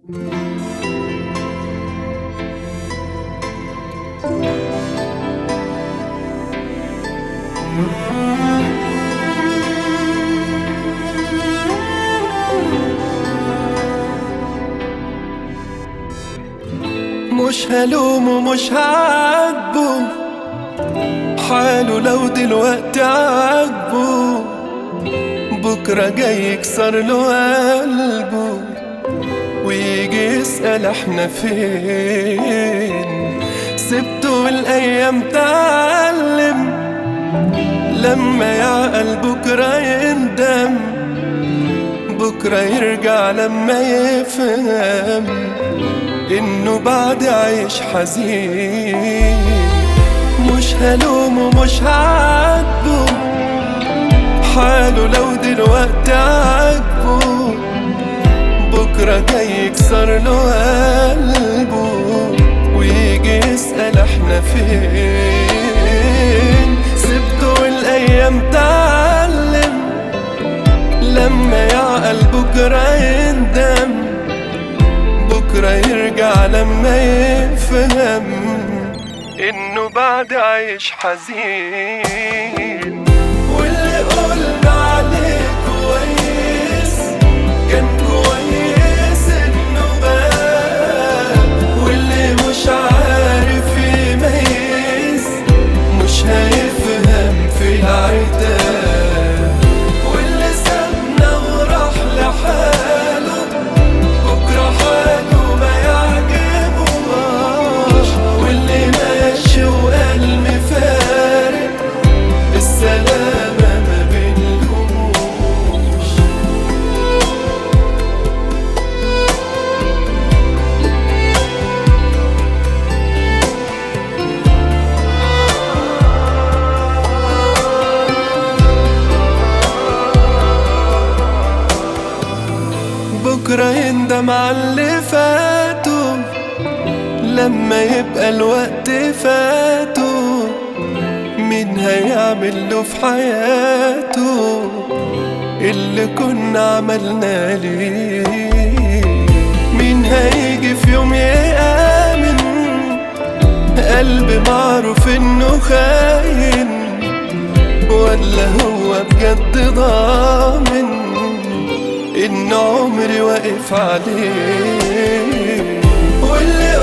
مش هلومه مش هعاتبه حاله لو دلوقتي عاجبه بكرة جاي يكسر له قلبه ويجي يسأل احنا فين سبته والأيام تعلم لما يعقل بكرة يندم بكرة يرجع لما يفهم إنه بعد عايش حزين مش هلومه مش هعاتبه حاله لو دلوقتي عاجبه بكرة جاي يكسر له قلبه ويجي يسأل احنا فين سبته والأيام تعلم لما يعقل بكرة يندم بكرة يرجع لما يفهم إنه بعد عايش حزين واللي قلنا عليه كويس كان كويس إنه غاب واللي مش عارف يميز مش هيفهم في العتاب واللي سابنا وراح لحاله بكرة حاله ما يعجبوش واللي ماشي وقال مفارق السلامة ما بينهموش بكرة يندم على اللي فاته لما يبقى الوقت فاته مين هيعمل له في حياته اللي كنا عملنا ليه مين هيجي في يوم يآمن قلب معروف انه خاين ولا هو بجد ضامن ان عمري واقف عليه واللي